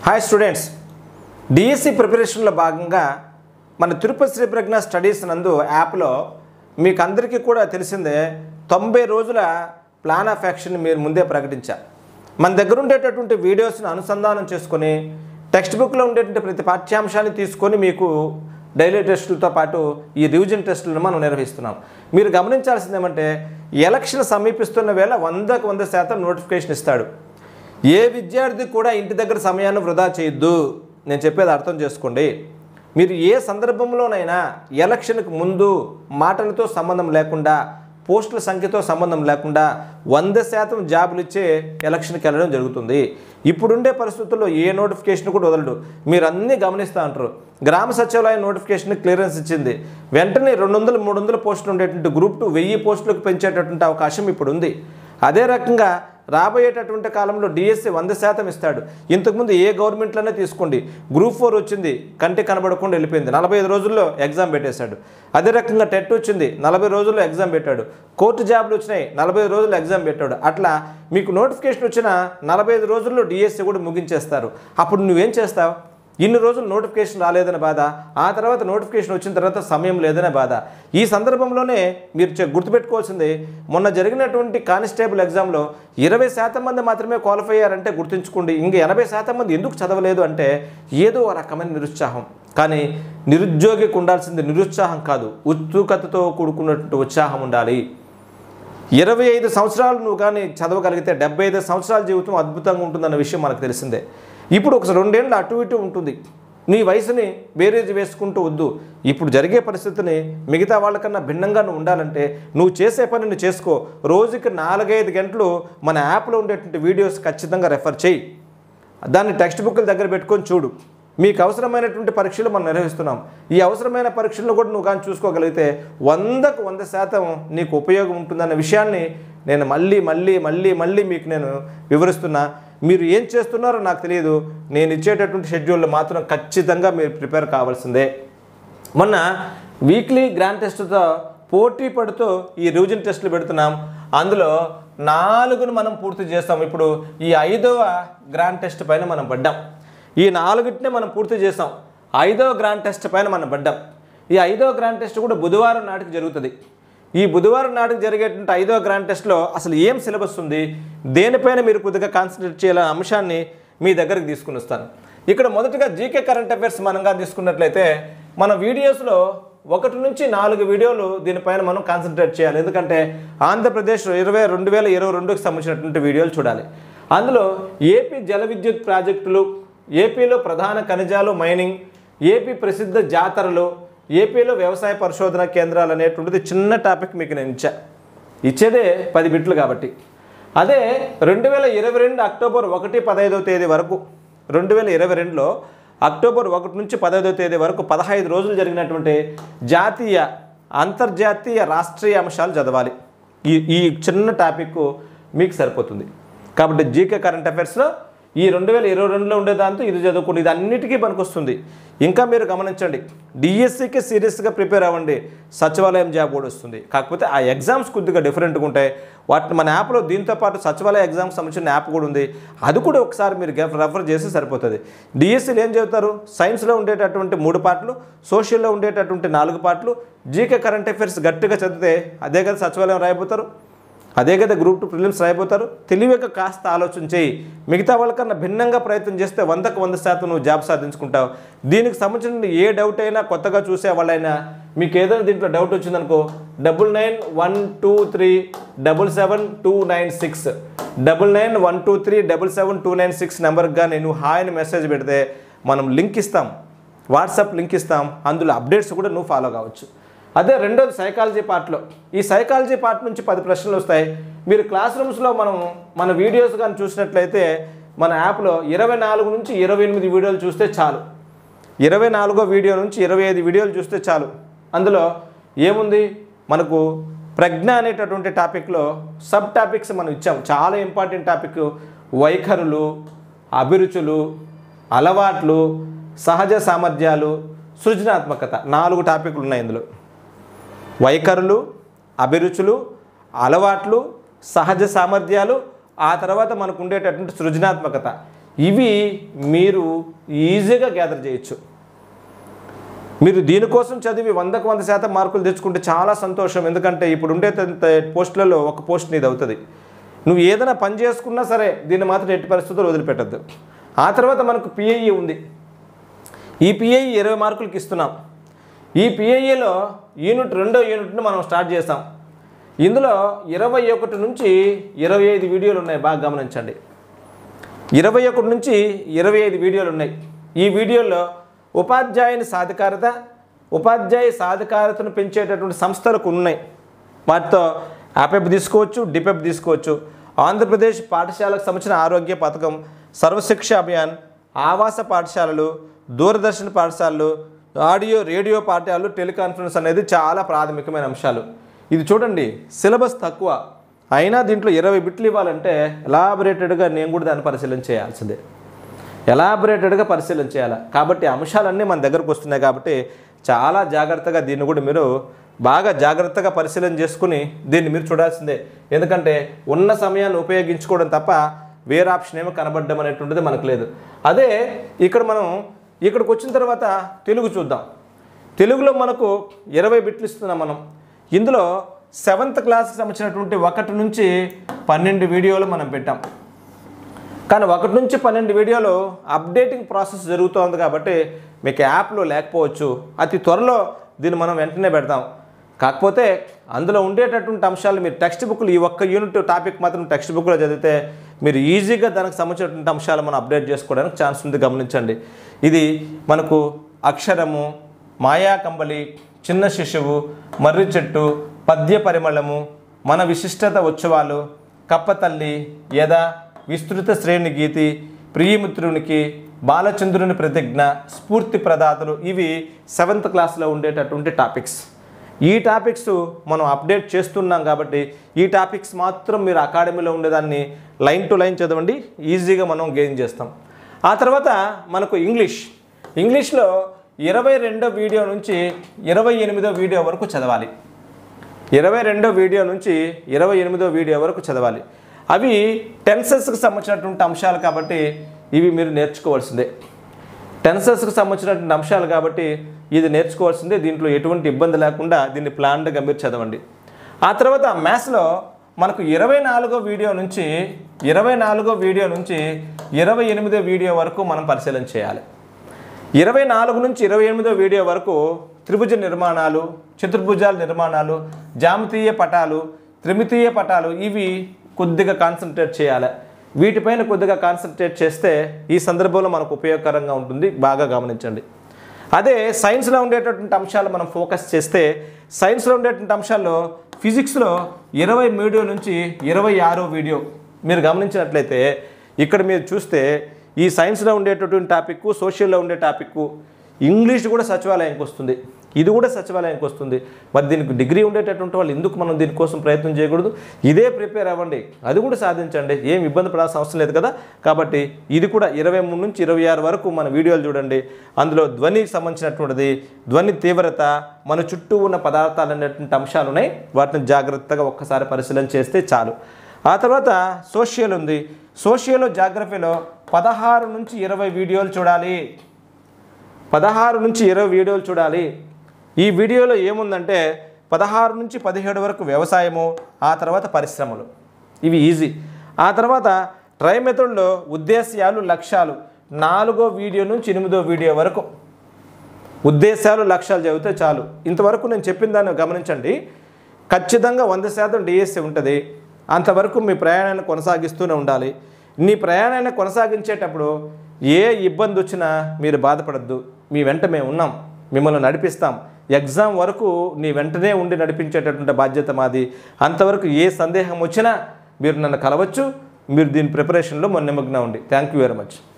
hi students DSC ప్రిపరేషన్లో భాగంగా మన తిరుపతి శ్రీ ప్రజ్ఞ స్టడీస్ నందు యాప్లో మీకు అందరికీ కూడా తెలిసిందే తొంభై రోజుల ప్లాన్ ఆఫ్ యాక్షన్ మీరు ముందే ప్రకటించారు మన దగ్గర ఉండేటటువంటి వీడియోస్ని అనుసంధానం చేసుకొని టెక్స్ట్ బుక్లో ఉండేటువంటి ప్రతి పాఠ్యాంశాన్ని తీసుకొని మీకు డైలీ టెస్టులతో పాటు ఈ రివిజన్ టెస్టులను మనం నిర్వహిస్తున్నాం మీరు గమనించాల్సింది ఏమంటే ఎలక్షన్ సమీపిస్తున్న వేళ వందకు వంద శాతం నోటిఫికేషన్ ఇస్తాడు ఏ విద్యార్థి కూడా ఇంటి దగ్గర సమయాన్ని వృధా చేయొద్దు నేను చెప్పేది అర్థం చేసుకోండి మీరు ఏ సందర్భంలోనైనా ఎలక్షన్కి ముందు మాటలతో సంబంధం లేకుండా పోస్టుల సంఖ్యతో సంబంధం లేకుండా వంద శాతం జాబులు ఇచ్చే ఎలక్షన్కి వెళ్ళడం జరుగుతుంది ఇప్పుడుండే పరిస్థితుల్లో ఏ నోటిఫికేషన్ కూడా వదలడు మీరు అన్నీ గమనిస్తూ ఉంటారు గ్రామ సచివాలయం నోటిఫికేషన్ క్లియరెన్స్ ఇచ్చింది వెంటనే రెండు వందలు మూడు వందల పోస్టులు ఉండేటువంటి గ్రూప్ టూ వెయ్యి పోస్టులకు పెంచేటటువంటి అవకాశం ఇప్పుడు ఉంది అదే రకంగా రాబోయేటటువంటి కాలంలో డిఎస్సి వంద శాతం ఇస్తాడు ఇంతకుముందు ఏ గవర్నమెంట్లోనే తీసుకోండి గ్రూప్ ఫోర్ వచ్చింది కంటి కనబడకుండా వెళ్ళిపోయింది నలభై ఐదు రోజుల్లో ఎగ్జామ్ పెట్టేశాడు అదే రకంగా టెట్ వచ్చింది నలభై రోజుల్లో ఎగ్జామ్ పెట్టాడు కోర్టు జాబ్లు వచ్చినాయి నలభై ఐదు రోజుల్లో ఎగ్జామ్ పెట్టాడు అట్లా మీకు నోటిఫికేషన్ వచ్చిన నలభై ఐదు రోజుల్లో డిఎస్సి కూడా ముగించేస్తారు అప్పుడు నువ్వేం చేస్తావు ఇన్ని రోజులు నోటిఫికేషన్ రాలేదనే బాధ ఆ తర్వాత నోటిఫికేషన్ వచ్చిన తర్వాత సమయం లేదనే బాధ ఈ సందర్భంలోనే మీరు చె- గుర్తుపెట్టుకోవాల్సింది మొన్న జరిగినటువంటి కానిస్టేబుల్ ఎగ్జామ్లో ఇరవై శాతం మంది మాత్రమే క్వాలిఫై అయ్యారంటే గుర్తుంచుకోండి ఇంక ఎనభై శాతం మంది ఎందుకు చదవలేదు అంటే ఏదో ఒక రకమైన నిరుత్సాహం కానీ నిరుద్యోగికి ఉండాల్సింది నిరుత్సాహం కాదు ఉత్సుకతతో కూడుకున్నటువంటి ఉత్సాహం ఉండాలి ఇరవై ఐదు సంవత్సరాలు నువ్వు కానీ చదవగలిగితే డెబ్బై ఐదు సంవత్సరాల జీవితం అద్భుతంగా ఉంటుందన్న విషయం మనకు తెలిసిందే ఇప్పుడు ఒక రెండేళ్ళు అటు ఇటు ఉంటుంది నీ వయసుని బేరేజ్ వేసుకుంటూ వద్దు ఇప్పుడు జరిగే పరిస్థితిని మిగతా వాళ్ళకన్నా భిన్నంగా నువ్వు ఉండాలంటే నువ్వు చేసే పనిని చేసుకో రోజుకి నాలుగైదు గంటలు మన యాప్లో ఉండేటువంటి వీడియోస్ ఖచ్చితంగా రెఫర్ చేయి దాన్ని టెక్స్ట్ బుక్ల దగ్గర పెట్టుకొని చూడు మీకు అవసరమైనటువంటి పరీక్షలు మనం నిర్వహిస్తున్నాం ఈ అవసరమైన పరీక్షలను కూడా నువ్వు కానీ చూసుకోగలిగితే వందకు వంద శాతం నీకు ఉపయోగం ఉంటుందన్న విషయాన్ని నేను మళ్ళీ మళ్ళీ మళ్ళీ మళ్ళీ మీకు నేను వివరిస్తున్నా మీరు ఏం చేస్తున్నారో నాకు తెలియదు నేను ఇచ్చేటటువంటి షెడ్యూల్లో మాత్రం ఖచ్చితంగా మీరు ప్రిపేర్ కావాల్సిందే మొన్న వీక్లీ గ్రాండ్ టెస్ట్తో పోటీ పడుతూ ఈ రివిజన్ టెస్టులు పెడుతున్నాం అందులో నాలుగును మనం పూర్తి చేస్తాం ఇప్పుడు ఈ ఐదవ గ్రాండ్ టెస్ట్ పైన మనం పడ్డాం ఈ నాలుగిటిని మనం పూర్తి చేసాం ఐదవ గ్రాండ్ టెస్ట్ పైన మనం పడ్డాం ఈ ఐదవ గ్రాండ్ టెస్ట్ కూడా బుధవారం నాటికి జరుగుతుంది ఈ బుధవారం నాటికి జరిగేటువంటి ఐదవ గ్రాండ్ టెస్ట్లో అసలు ఏం సిలబస్ ఉంది దేనిపైన మీరు కొద్దిగా కాన్సన్ట్రేట్ చేయాలనే అంశాన్ని మీ దగ్గరికి తీసుకుని వస్తాను ఇక్కడ మొదటగా జీకే కరెంట్ అఫైర్స్ మనంగా తీసుకున్నట్లయితే మన వీడియోస్లో ఒకటి నుంచి నాలుగు వీడియోలు దీనిపైన మనం కాన్సన్ట్రేట్ చేయాలి ఎందుకంటే ఆంధ్రప్రదేశ్ ఇరవై రెండు వేల ఇరవై రెండుకి సంబంధించినటువంటి వీడియోలు చూడాలి అందులో ఏపీ జల విద్యుత్ ప్రాజెక్టులు ఏపీలో ప్రధాన ఖనిజాలు మైనింగ్ ఏపీ ప్రసిద్ధ జాతరలు ఏపీలో వ్యవసాయ పరిశోధన కేంద్రాలు అనేటువంటిది చిన్న టాపిక్ మీకు నేను ఇచ్చా ఇచ్చేదే పది బిట్లు కాబట్టి అదే రెండు వేల ఇరవై రెండు అక్టోబర్ ఒకటి పదహైదవ తేదీ వరకు రెండు వేల ఇరవై రెండులో అక్టోబర్ ఒకటి నుంచి పదహైదవ తేదీ వరకు పదహైదు రోజులు జరిగినటువంటి జాతీయ అంతర్జాతీయ రాష్ట్రీయ అంశాలు చదవాలి ఈ ఈ చిన్న టాపిక్ మీకు సరిపోతుంది కాబట్టి జీకే కరెంట్ అఫైర్స్లో ఈ రెండు వేల ఇరవై రెండులో ఉండేదాంతో ఇది చదువుకోండి ఇది అన్నిటికీ పనికొస్తుంది ఇంకా మీరు గమనించండి డిఎస్సికి సీరియస్గా ప్రిపేర్ అవ్వండి సచివాలయం జాబ్ కూడా వస్తుంది కాకపోతే ఆ ఎగ్జామ్స్ కొద్దిగా డిఫరెంట్గా ఉంటాయి వాటిని మన యాప్లో దీంతో పాటు సచివాలయ ఎగ్జామ్స్ సంబంధించిన యాప్ కూడా ఉంది అది కూడా ఒకసారి మీరు రెఫర్ చేసి సరిపోతుంది డిఎస్సీలు ఏం చెబుతారు సైన్స్లో ఉండేటటువంటి మూడు పాటలు సోషల్లో ఉండేటటువంటి నాలుగు పాటలు జీకే కరెంట్ అఫైర్స్ గట్టిగా చదివితే అదే కదా సచివాలయం రాయిపోతారు అదే కదా గ్రూప్ టూ ప్రిలిమ్స్ రాయిపోతారు తెలివిగా కాస్త ఆలోచన చేయి మిగతా వాళ్ళకన్నా భిన్నంగా ప్రయత్నం చేస్తే వందకు వంద శాతం నువ్వు జాబ్ సాధించుకుంటావు దీనికి సంబంధించిన ఏ డౌట్ అయినా కొత్తగా చూసే వాళ్ళైనా మీకు ఏదైనా దీంట్లో డౌట్ వచ్చిందనుకో double nine one two three double seven two nine six double nine one two three double seven two nine six నెంబర్కి కానీ నువ్వు హాయ్ అని మెసేజ్ పెడితే మనం లింక్ ఇస్తాం వాట్సాప్ లింక్ ఇస్తాం అందులో అప్డేట్స్ కూడా నువ్వు ఫాలో కావచ్చు అదే రెండోది సైకాలజీ పార్ట్లో ఈ సైకాలజీ పార్ట్ నుంచి పది ప్రశ్నలు వస్తాయి మీరు క్లాస్ రూమ్స్లో మనం మన వీడియోస్ కానీ చూసినట్లయితే మన యాప్లో ఇరవై నాలుగు నుంచి ఇరవై ఎనిమిది వీడియోలు చూస్తే చాలు ఇరవై నాలుగో వీడియో నుంచి ఇరవై ఐదు వీడియోలు చూస్తే చాలు అందులో ఏముంది మనకు ప్రజ్ఞ అనేటటువంటి టాపిక్లో సబ్ టాపిక్స్ మనం ఇచ్చాం చాలా ఇంపార్టెంట్ టాపిక్ వైఖరులు అభిరుచులు అలవాట్లు సహజ సామర్థ్యాలు సృజనాత్మకత నాలుగు టాపిక్లు ఉన్నాయి ఇందులో వైఖరులు అభిరుచులు అలవాట్లు సహజ సామర్థ్యాలు ఆ తర్వాత మనకు ఉండేటటువంటి సృజనాత్మకత ఇవి మీరు ఈజీగా గ్యాదర్ చేయొచ్చు మీరు దీనికోసం చదివి వందకు వంద శాతం మార్కులు తెచ్చుకుంటే చాలా సంతోషం ఎందుకంటే ఇప్పుడు ఉండే త- పోస్టులలో ఒక పోస్ట్ నీది అవుతుంది నువ్వు ఏదైనా పని చేసుకున్నా సరే దీన్ని మాత్రం ఎట్టి పరిస్థితుల్లో వదిలిపెట్టద్దు ఆ తర్వాత మనకు పిఐఈ ఉంది ఈ పిఐఈ ఇరవై మార్కులకి ఇస్తున్నాం ఈ పిఐఈలో యూనిట్ రెండో యూనిట్ను మనం స్టార్ట్ చేస్తాం ఇందులో ఇరవై ఒకటి నుంచి ఇరవై ఐదు వీడియోలు ఉన్నాయి బాగా గమనించండి ఇరవై ఒకటి నుంచి ఇరవై ఐదు వీడియోలు ఉన్నాయి ఈ వీడియోలో ఉపాధ్యాయుని సాధికారత ఉపాధ్యాయ సాధికారతను పెంచేటటువంటి సంస్థలకు ఉన్నాయి వాటితో యాపెప్ తీసుకోవచ్చు డిపెప్ తీసుకోవచ్చు ఆంధ్రప్రదేశ్ పాఠశాలకు సంబంధించిన ఆరోగ్య పథకం సర్వశిక్ష అభియాన్ ఆవాస పాఠశాలలు దూరదర్శన్ పాఠశాలలు ఆడియో రేడియో పాఠశాలలు టెలికాన్ఫరెన్స్ అనేది చాలా ప్రాథమికమైన అంశాలు ఇది చూడండి సిలబస్ తక్కువ అయినా దీంట్లో ఇరవై బిట్లు ఇవ్వాలంటే ఎలాబరేటెడ్గా నేను కూడా దాన్ని పరిశీలన చేయాల్సిందే ఎలాబరేటెడ్గా పరిశీలన చేయాలి కాబట్టి అంశాలన్నీ మన దగ్గరకు వస్తున్నాయి కాబట్టి చాలా జాగ్రత్తగా దీన్ని కూడా మీరు బాగా జాగ్రత్తగా పరిశీలన చేసుకుని దీన్ని మీరు చూడాల్సిందే ఎందుకంటే ఉన్న సమయాన్ని ఉపయోగించుకోవడం తప్ప వేరే ఆప్షన్ ఏమో కనబడడం అనేటువంటిది మనకు లేదు అదే ఇక్కడ మనం ఇక్కడికి వచ్చిన తర్వాత తెలుగు చూద్దాం తెలుగులో మనకు ఇరవై బిట్లు ఇస్తున్నాం మనం ఇందులో సెవెంత్ క్లాస్కి సంబంధించినటువంటి ఒకటి నుంచి పన్నెండు వీడియోలు మనం పెట్టాం కానీ ఒకటి నుంచి పన్నెండు వీడియోలు అప్డేటింగ్ ప్రాసెస్ జరుగుతోంది కాబట్టి మీకు యాప్లో లేకపోవచ్చు అతి త్వరలో దీన్ని మనం వెంటనే పెడతాం కాకపోతే అందులో ఉండేటటువంటి అంశాలు మీరు టెక్స్ట్ బుక్లు ఈ ఒక్క యూనిట్ టాపిక్ మాత్రం టెక్స్ట్ బుక్లో చదివితే మీరు ఈజీగా దానికి సంబంధించినటువంటి అంశాలు మనం అప్డేట్ చేసుకోవడానికి ఛాన్స్ ఉంది గమనించండి ఇది మనకు అక్షరము మాయా కంబలి చిన్న శిశువు మర్రి చెట్టు పద్య పరిమళము మన విశిష్టత ఉత్సవాలు కప్పతల్లి యథ విస్తృత శ్రేణి గీతి ప్రియమిత్రునికి బాలచంద్రుని ప్రతిజ్ఞ స్ఫూర్తి ప్రదాతలు ఇవి సెవెంత్ క్లాస్లో ఉండేటటువంటి టాపిక్స్ ఈ టాపిక్స్ మనం అప్డేట్ చేస్తున్నాం కాబట్టి ఈ టాపిక్స్ మాత్రం మీరు అకాడమీలో ఉండేదాన్ని లైన్ టు లైన్ చదవండి ఈజీగా మనం గెయిన్ చేస్తాం ఆ తర్వాత మనకు ఇంగ్లీష్ ఇంగ్లీష్లో ఇరవై రెండో వీడియో నుంచి ఇరవై ఎనిమిదో వీడియో వరకు చదవాలి ఇరవై రెండో వీడియో నుంచి ఇరవై ఎనిమిదో వీడియో వరకు చదవాలి అవి టెన్సెస్కి సంబంధించినటువంటి అంశాలు కాబట్టి ఇవి మీరు నేర్చుకోవాల్సిందే టెన్సెస్కి సంబంధించినటువంటి అంశాలు కాబట్టి ఇది నేర్చుకోవాల్సిందే దీంట్లో ఎటువంటి ఇబ్బంది లేకుండా దీన్ని ప్లాన్డ్గా మీరు చదవండి ఆ తర్వాత మ్యాథ్స్లో మనకు ఇరవై నాలుగో వీడియో నుంచి ఇరవై నాలుగో వీడియో నుంచి ఇరవై ఎనిమిదో వీడియో వరకు మనం పరిశీలన చేయాలి ఇరవై నాలుగు నుంచి ఇరవై ఎనిమిదో వీడియో వరకు త్రిభుజ నిర్మాణాలు చతుర్భుజాల నిర్మాణాలు జామితీయ పటాలు త్రిమితీయ పటాలు ఇవి కొద్దిగా కాన్సన్ట్రేట్ చేయాలి వీటిపైన కొద్దిగా కాన్సన్ట్రేట్ చేస్తే ఈ సందర్భంలో మనకు ఉపయోగకరంగా ఉంటుంది బాగా గమనించండి అదే సైన్స్లో ఉండేటటువంటి అంశాలు మనం ఫోకస్ చేస్తే సైన్స్లో ఉండేటువంటి అంశాల్లో ఫిజిక్స్లో ఇరవై వీడియో నుంచి ఇరవై ఆరో వీడియో మీరు గమనించినట్లయితే ఇక్కడ మీరు చూస్తే ఈ సైన్స్లో ఉండేటటువంటి టాపిక్ సోషల్లో ఉండే టాపిక్ ఇంగ్లీష్ కూడా సచివాలయానికి వస్తుంది ఇది కూడా సచివాలయానికి వస్తుంది మరి దీనికి డిగ్రీ ఉండేటటువంటి వాళ్ళు ఎందుకు మనం దీనికోసం ప్రయత్నం చేయకూడదు ఇదే ప్రిపేర్ అవ్వండి అది కూడా సాధించండి ఏం ఇబ్బంది పడాల్సిన అవసరం లేదు కదా కాబట్టి ఇది కూడా ఇరవై మూడు నుంచి ఇరవై ఆరు వరకు మన వీడియోలు చూడండి అందులో ధ్వనికి సంబంధించినటువంటిది ధ్వని తీవ్రత మన చుట్టూ ఉన్న పదార్థాలు అనేటువంటి అంశాలు ఉన్నాయి వాటిని జాగ్రత్తగా ఒక్కసారి పరిశీలన చేస్తే చాలు ఆ తర్వాత సోషియల్ ఉంది సోషియల్ జాగ్రఫీలో పదహారు నుంచి ఇరవై వీడియోలు చూడాలి పదహారు నుంచి ఇరవై వీడియోలు చూడాలి ఈ వీడియోలో ఏముందంటే పదహారు నుంచి పదిహేడు వరకు వ్యవసాయము ఆ తర్వాత పరిశ్రమలు ఇవి ఈజీ ఆ తర్వాత ట్రై మెథడ్లో ఉద్దేశ్యాలు లక్ష్యాలు నాలుగో వీడియో నుంచి ఎనిమిదో వీడియో వరకు ఉద్దేశాలు లక్ష్యాలు చదివితే చాలు ఇంతవరకు నేను చెప్పిన దాన్ని గమనించండి ఖచ్చితంగా వంద శాతం డిఎస్సి ఉంటుంది అంతవరకు మీ ప్రయాణాన్ని కొనసాగిస్తూనే ఉండాలి నీ ప్రయాణాన్ని కొనసాగించేటప్పుడు ఏ ఇబ్బంది వచ్చినా మీరు బాధపడద్దు మీ వెంట మేము ఉన్నాం మిమ్మల్ని నడిపిస్తాం ఎగ్జామ్ వరకు నీ వెంటనే ఉండి నడిపించేటటువంటి బాధ్యత మాది అంతవరకు ఏ సందేహం వచ్చినా మీరు నన్ను కలవచ్చు మీరు దీని ప్రిపరేషన్లో మొన్న నిమగ్నం ఉండి థ్యాంక్ యూ వెరీ మచ్